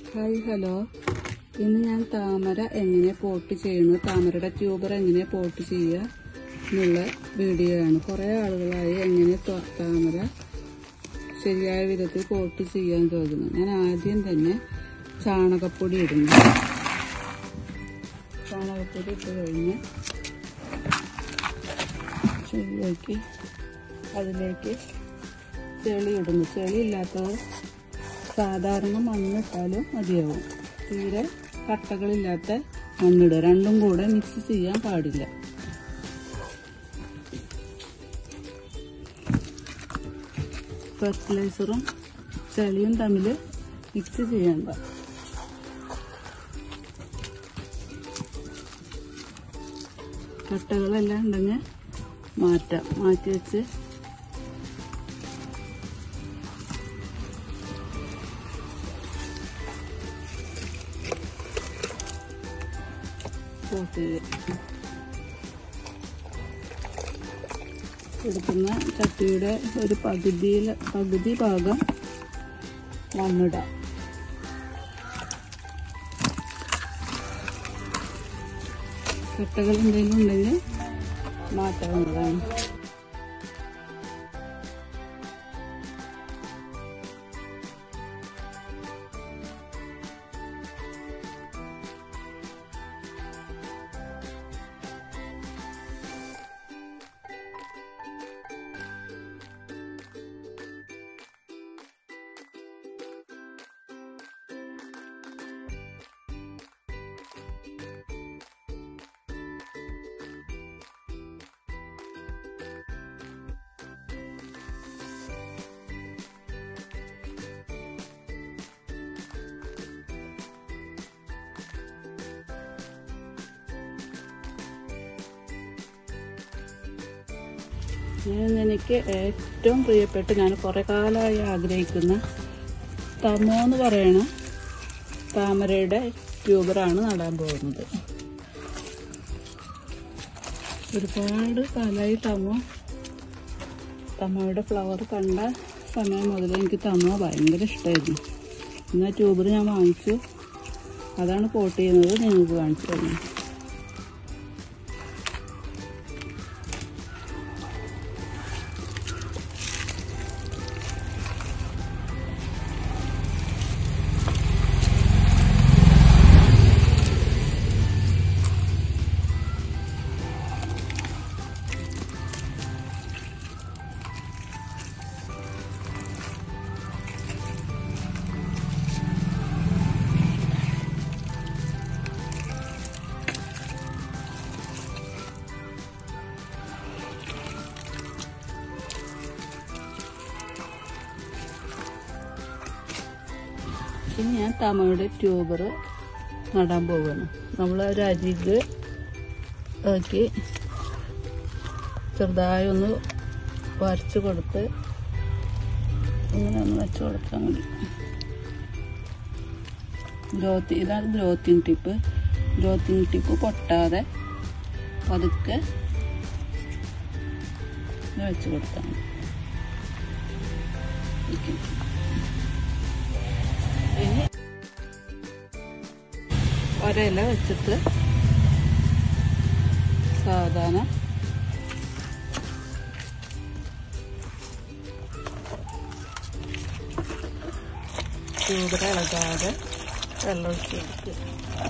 hi hello ഇന്ന് ഞാൻ താമര എങ്ങനെ പോട്ട് ചെയ്യുന്നു താമരയുടെ ട്യൂബർ എങ്ങനെ പോട്ട് ചെയ്യുക എന്നുള്ള വീഡിയോ ആണ് കുറേ ആളുകളായി എങ്ങനെ ത- താമര ശരിയായ വിധത്തിൽ പോട്ട് ചെയ്യാൻ ചോദിക്കുന്നു ഞാൻ ആദ്യം തന്നെ ചാണകപ്പൊടി ഇടുന്നു ചാണകപ്പൊടി ഇട്ട് കഴിഞ്ഞ് ശരിയാക്കി അതിലേക്ക് ചെളി ഇടുന്നു ചെളി ഇല്ലാത്തവർ സാധാരണ മണ്ണിട്ടാലും മതിയാവും തീരെ കട്ടകളില്ലാത്ത മണ്ണിടുക രണ്ടും കൂടെ മിക്സ് ചെയ്യാൻ പാടില്ല ഫെർട്ടിലൈസറും ചെളിയും തമ്മിൽ മിക്സ് ചെയ്യണ്ട കട്ടകളെല്ലാം ഉണ്ടെങ്കിൽ മാറ്റാം മാറ്റി വെച്ച് കോട്ട് ചെയ്യുക എടുക്കുന്ന ചട്ടിയുടെ ഒരു പകുതിയിൽ പകുതി ഭാഗം മണ്ണിടാം കട്ടകൾ എന്തെങ്കിലും ഉണ്ടെങ്കിൽ മാറ്റാവുന്നതാണ് ഞാൻ എനിക്ക് ഏറ്റവും പ്രിയപ്പെട്ട് ഞാൻ കുറേ കാലമായി ആഗ്രഹിക്കുന്ന തമോ എന്ന് പറയണ താമരയുടെ ട്യൂബറാണ് നടാൻ പോകുന്നത് ഒരുപാട് കാലമായി തമോ തമോയുടെ ഫ്ലവർ കണ്ട സമയം മുതൽ എനിക്ക് തമോ ഭയങ്കര ഇഷ്ടമായിരുന്നു ഇന്ന് ആ ട്യൂബർ ഞാൻ വാങ്ങിച്ചു അതാണ് പോട്ട് ചെയ്യുന്നത് നിങ്ങൾക്ക് കാണിച്ചു തന്നു ഇനി ഞാൻ തമയുടെ ട്യൂബർ നടാൻ പോവുകയാണ് നമ്മൾ ഒരു അരിക് ആക്കി ചെറുതായി ഒന്ന് വരച്ച് കൊടുത്ത് ഇങ്ങനെ ഒന്ന് വെച്ച് കൊടുത്താൽ മതി ഗ്രോത്തി ഇതാണ് ഗ്രോത്തിങ് ടിപ്പ് ഗ്രോത്തിങ് ടിപ്പ് പൊട്ടാതെ പതുക്കെ ഇങ്ങനെ വെച്ച് കൊടുത്താൽ മതി ഓക്കെ ഇനി ഒരയില വെച്ചിട്ട് സാധാരണ ചൂട് ഇളകാതെ വെള്ളം ഒഴിച്ച് കൊടുക്കുക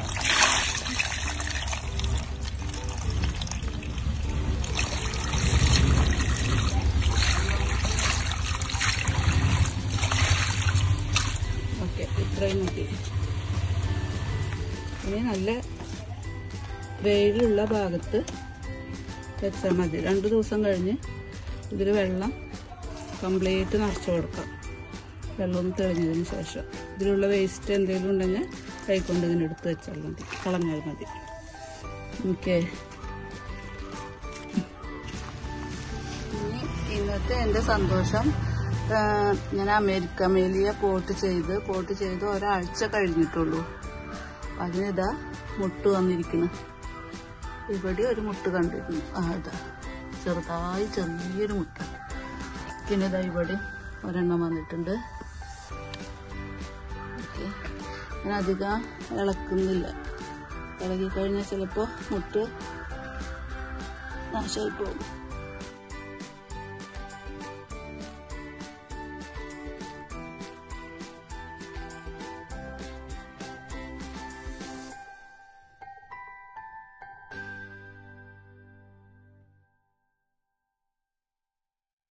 ഓക്കെ ഇത്രയും മതി ഇനി നല്ല വെയിലുള്ള ഭാഗത്ത് വെച്ചാൽ മതി രണ്ട് ദിവസം കഴിഞ്ഞ് ഇതിൽ വെള്ളം കംപ്ലീറ്റ് നിറച്ച് കൊടുക്കാം വെള്ളം ഒന്ന് തെളിഞ്ഞതിന് ശേഷം ഇതിലുള്ള വേസ്റ്റ് എന്തെങ്കിലും ഉണ്ടെങ്കിൽ കൈകൊണ്ട് ഇങ്ങനെ എടുത്ത് വെച്ചാൽ മതി കളഞ്ഞാൽ മതി ഓക്കെ ഇന്നത്തെ എൻ്റെ സന്തോഷം ആ, ഞാൻ അമേരിക്ക മേലിയ പോട്ട് ചെയ്ത് പോട്ട് ചെയ്ത് ഒരാഴ്ച കഴിഞ്ഞിട്ടുള്ളൂ അതിനിതാ മുട്ട് വന്നിരിക്കുന്നു ഇവിടെ ഒരു മുട്ട് കണ്ടിരുന്നു ആ ഇതാ ചെറുതായി ചെറിയൊരു മുട്ട് പിന്നെ ഇതാ ഇവിടെ ഒരെണ്ണം വന്നിട്ടുണ്ട് ഓക്കെ ഞാൻ അധികം ഇളക്കുന്നില്ല ഇളകി കഴിഞ്ഞാൽ ചിലപ്പോൾ മുട്ട് നാശമായി പോകും